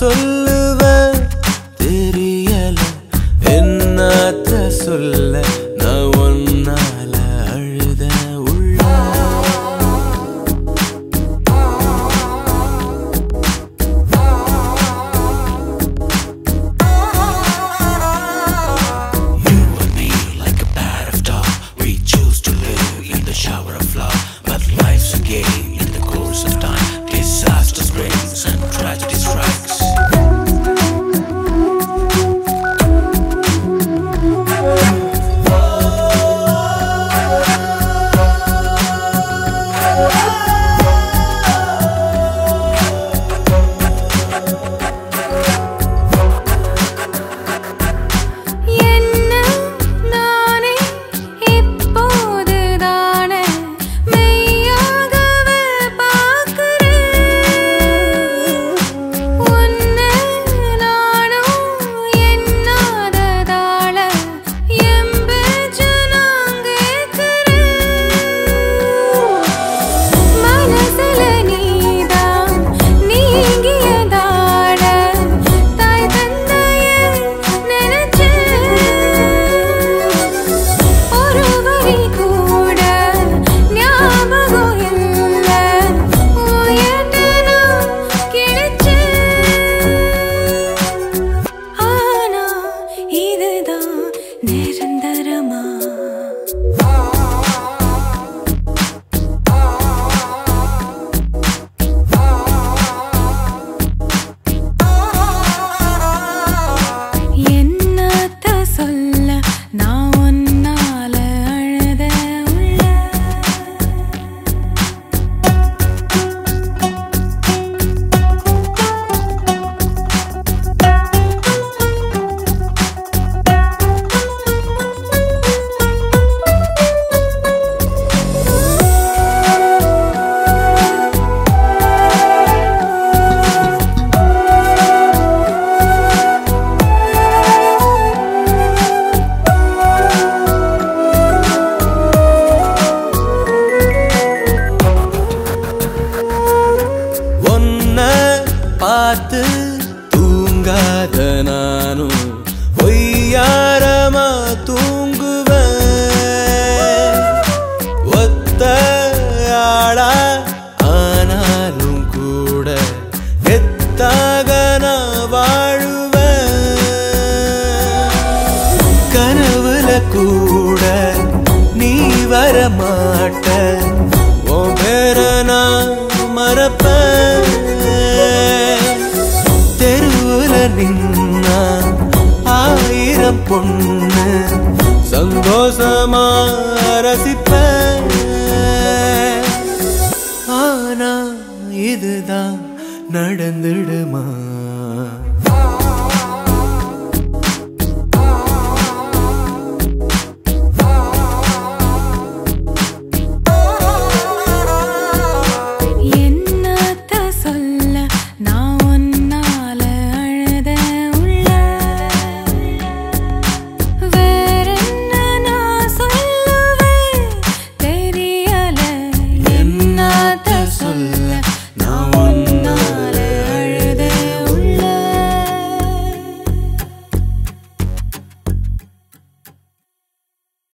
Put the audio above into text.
சொல்லுவ தெரியல என்னத்த சொல்ல நான் ஒன்னால அழுத உள்ள You and me, like a pair of dogs, we choose to live in the shower of love. But life's a game in the course of time. Disaster brings and tragedy strikes. என்ன நானே இப்போது தானே மெய்யாகவே பார்க்கிறேன் உன்னை நானும் எண்ணாததால என் பேச்சு நான் கேட்கிறேன் மனசுல நீதான் நீங்கியதால தாய் தந்தைய நினைச்சேன் ஒரு வரி கூட ஞாபகம் இல்ல உயர்ந்து நான் கிழிச்சேன் ஆனா இதுதான் நிரந்தரமா என்னத்த சொல்ல நான் உன்னால அழுத உள்ள ஒன்ன பார்த்து தூங்காத நானும் ஒய்யாரமா தூங்குவேன் ஒத்த ஆளா ஆனாலும் கூட எத்தாக நான் வாழுவேன் கனவுல கூட நீ வர மாட்ட உன் பேர நான் மறப்பேன் தெருவுல நின்னா ஆயிரம் பொண்ணு சந்தோஷமா ரசிப்பேன் ஆனா இதுதான் நடந்துடுமா